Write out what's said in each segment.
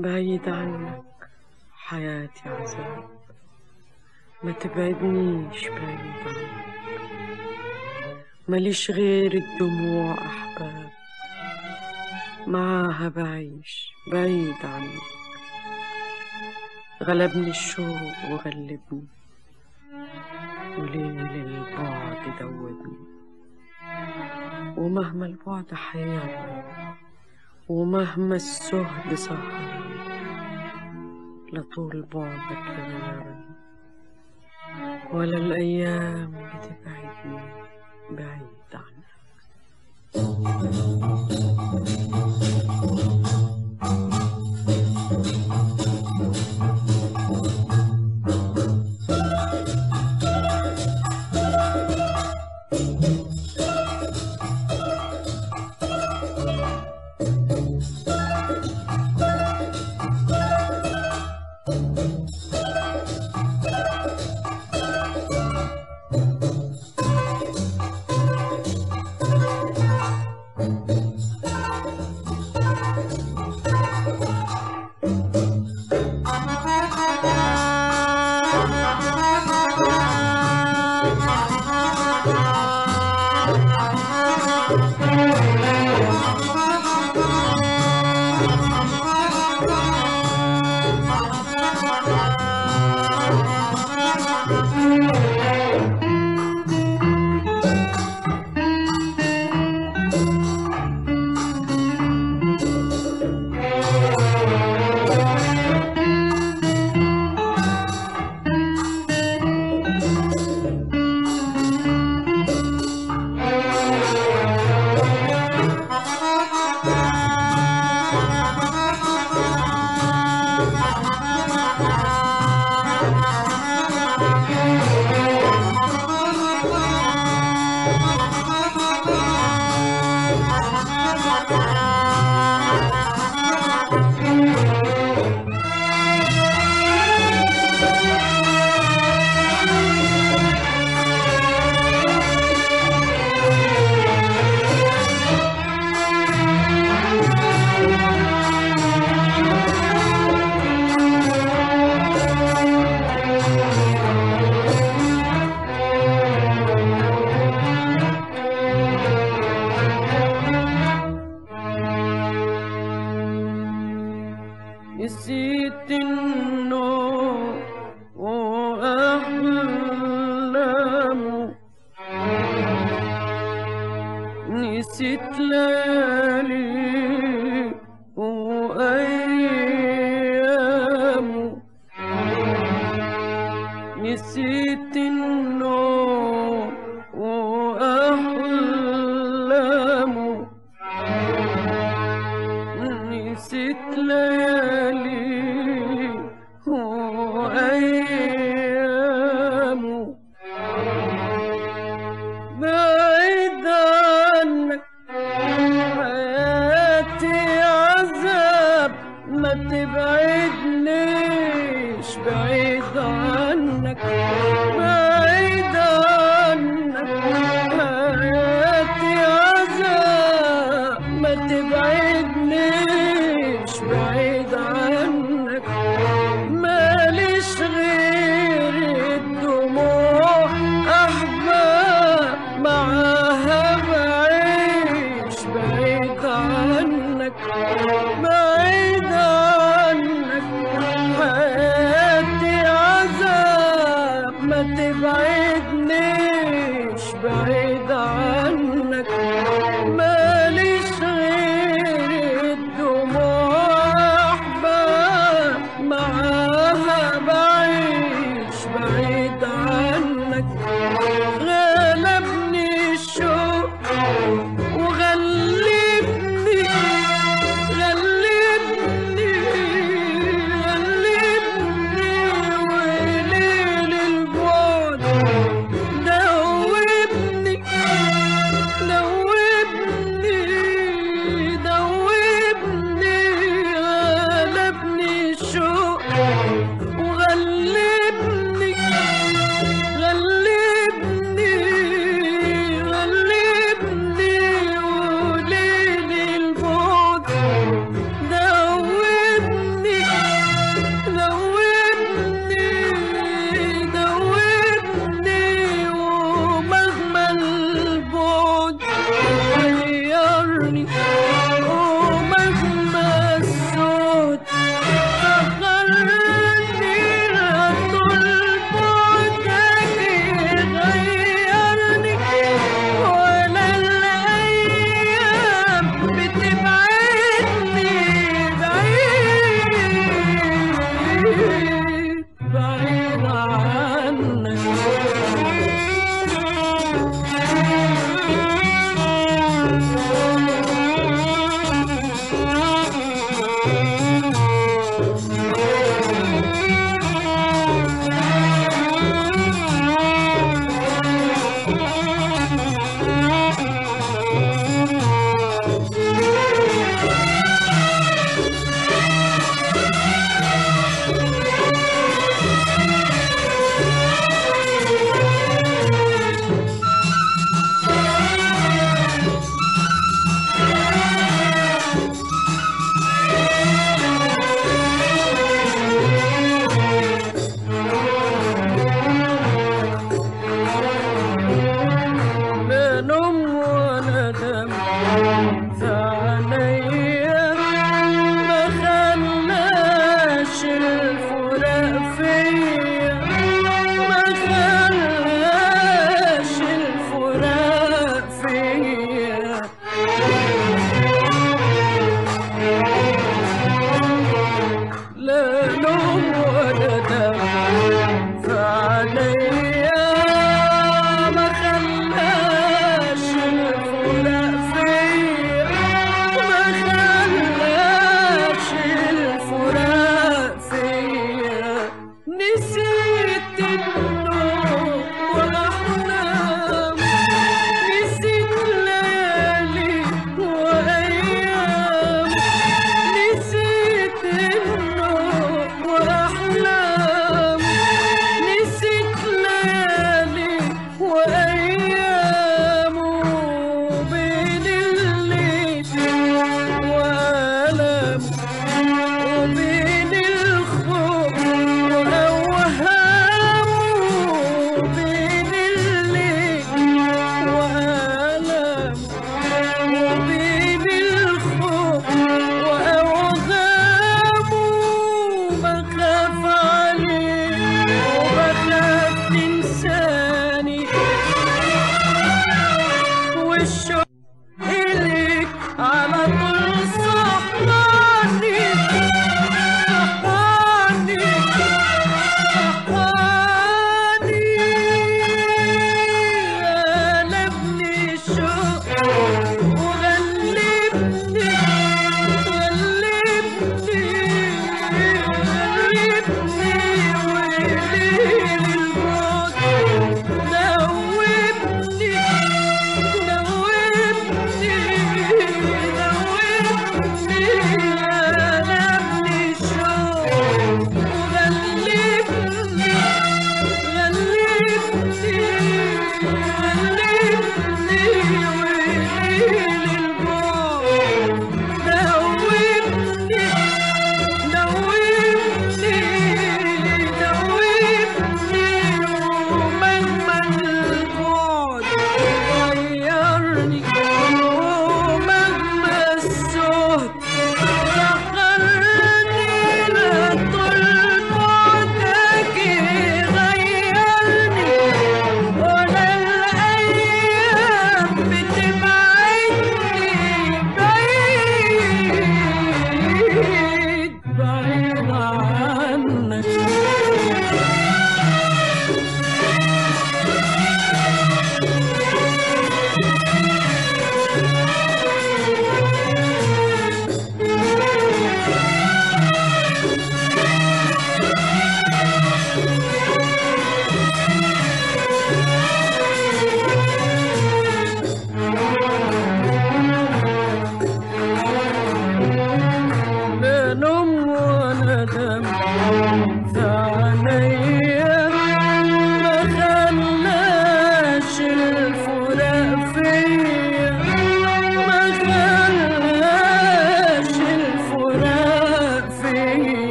بعيد عنك حياتي عذاب ما تبعدنيش بعيد عنك ماليش غير الدموع أحباب معاها بعيش بعيد عنك غلبني الشوق وغلبني وليل البعد دوبني ومهما البعد حيرني ومهما السهد سهرني لطول بعدك يغيرني ولا الأيام بتبعدني بعيد عنك نسيت النوم وأحلامه نسيت ليالي وأيامه نسيت النوم وأحلامه نسيت ليالي وأيامه بعيد عنك حياتي عذاب ما تبعدنيش بعيد عنك بعيد عنك حياتي عذاب ما تبعدنيش بعيد عنك ماليش غير الدموع أحباب معاها بعيش بعيد عنك بعيد عنك حياتي عذاب ما تبعدنيش بعيد عنك ماليش غير الدموع أحباب معاها بعيش بعيد عنك غلبني الشوق وغلبني غلبني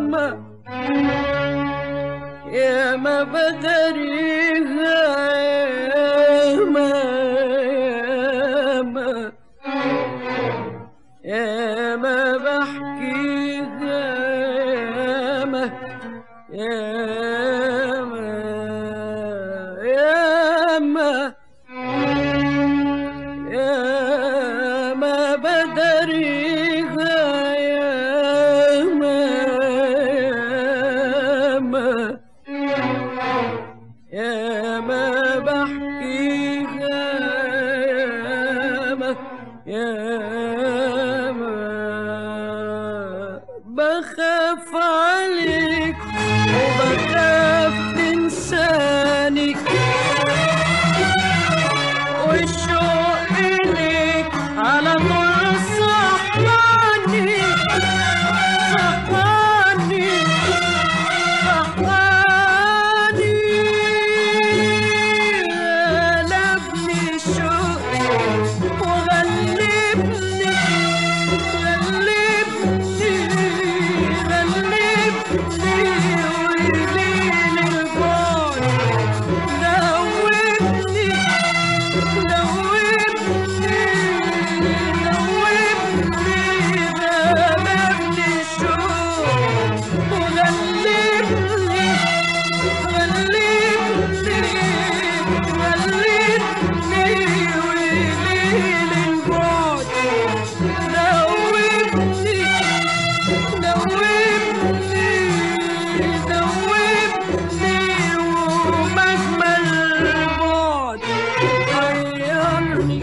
ياما ياما بدريها ياما ياما ياما بحكيها ياما ياما ياما ياما بدريها ياما ياما ياما بحكيها ياما ياما بخاف عليك وبخاف تنساني والشوق إليك على طول صحاني صحاني صحاني غلبني الشوق وغلبني غلبني غلبني وليل البعد دوبني دوبني دوبني غلبني الشوق وغلبني غلبني غلبني وليل البعد دوبني دوبني دوبني ومهما البعد غيرني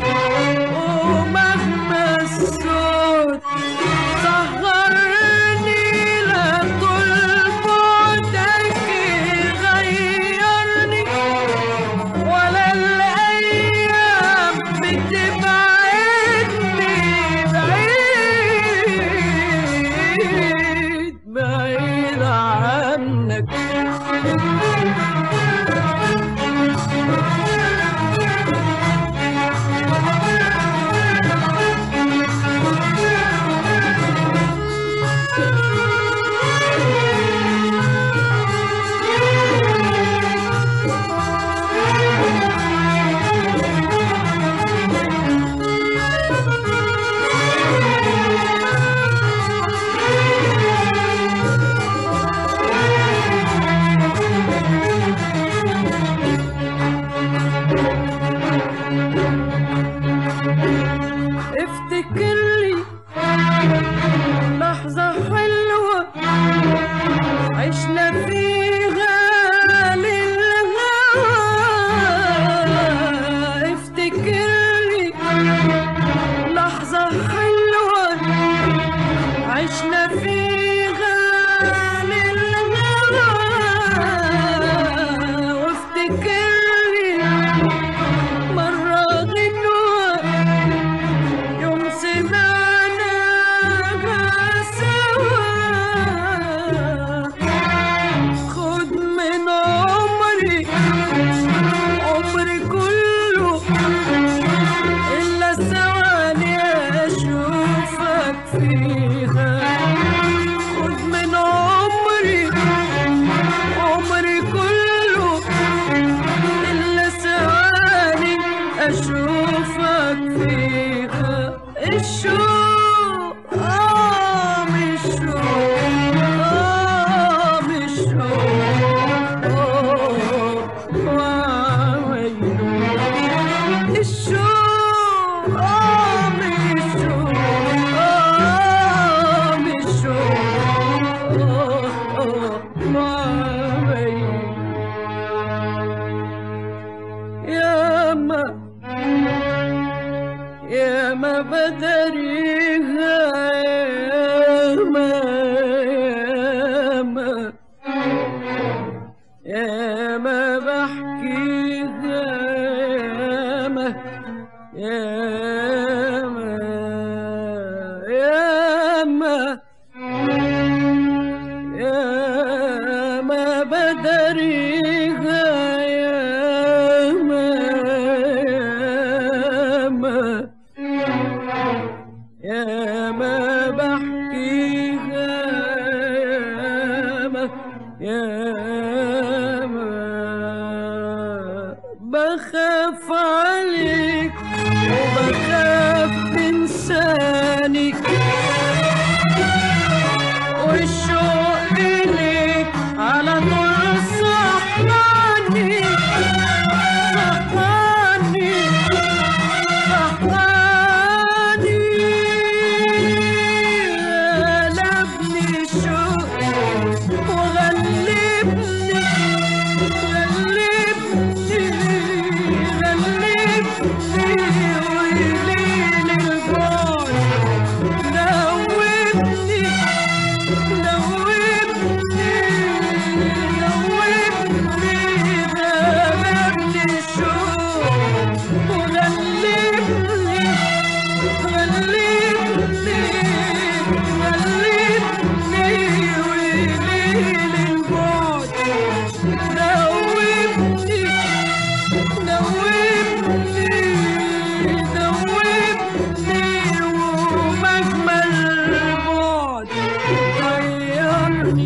ومهما الصوت سهرني لا طول بعدك غيرني ولا الأيام بتبعدني بعيد بعيد عنك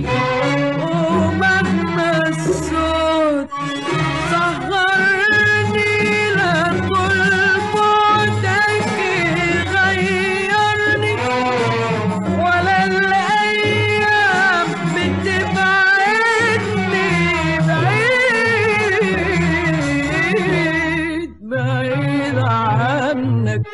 ومهما الصوت سهرني لا طول بعدك غيرني ولا الأيام بتبعدني بعيد بعيد عنك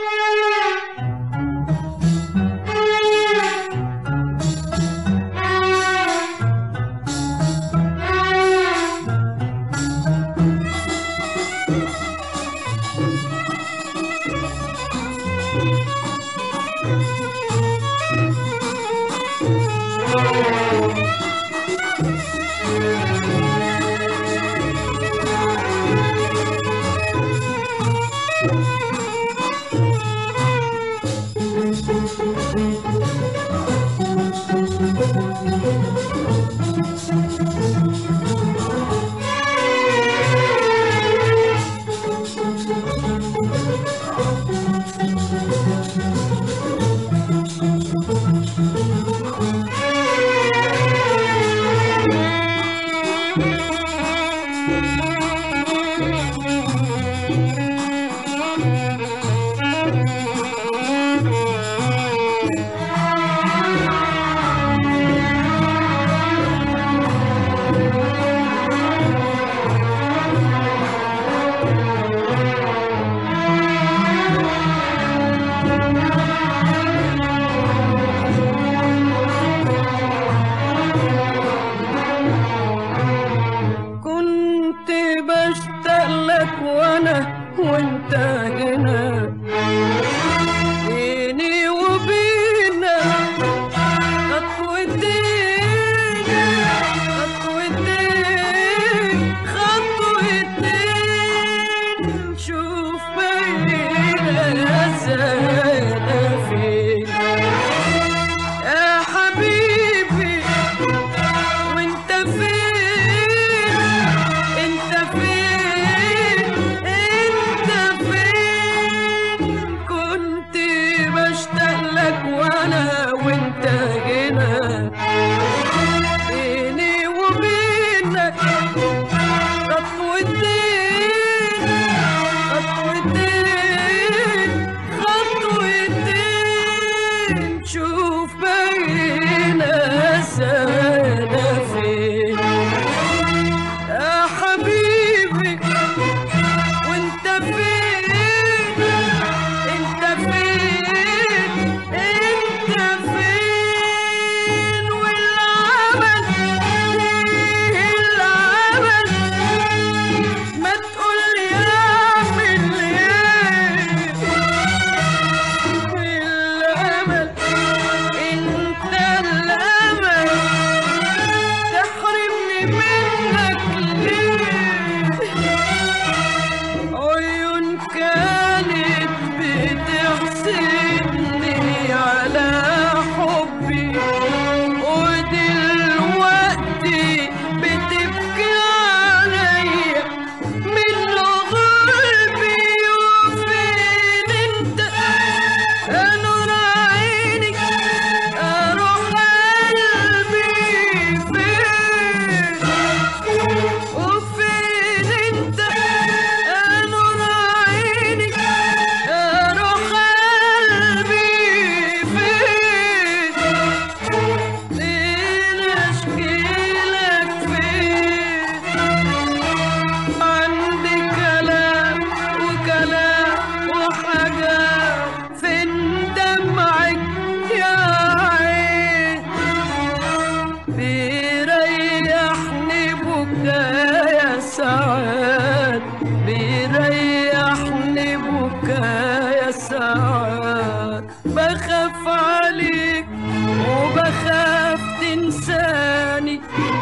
كنت بشتاق لك وانا وانت هنا بيني وبينك خطوتين خطوتين خطوتين شوف بينا زانا فين يا حبيبي وانت فين انت فين انت فين كنت بشتاق لك وانا وانت هنا بيني وبينك خطوتين خطوتين خطوتين شوف بينا سنة فين يا حبيبي وانت فين انت فين انت فين والعمل ايه العمل ما تقولي اعمل ايه الامل انت الامل تحرمني منك ليه عيون كانت بتحسدني على حبي ودلوقتي بتبكي عليا من قلبي وفين انت يا نور عيني اروح قلبي فين وفين انت يا نور عيني اروح قلبي فين فين اشكيلك فين عندي كلام وكلام وحاجات فين دمعك يا عين بيريحني بكايا ساعات بيريحني بكايا ساعات بخاف عليك وبخاف تنساني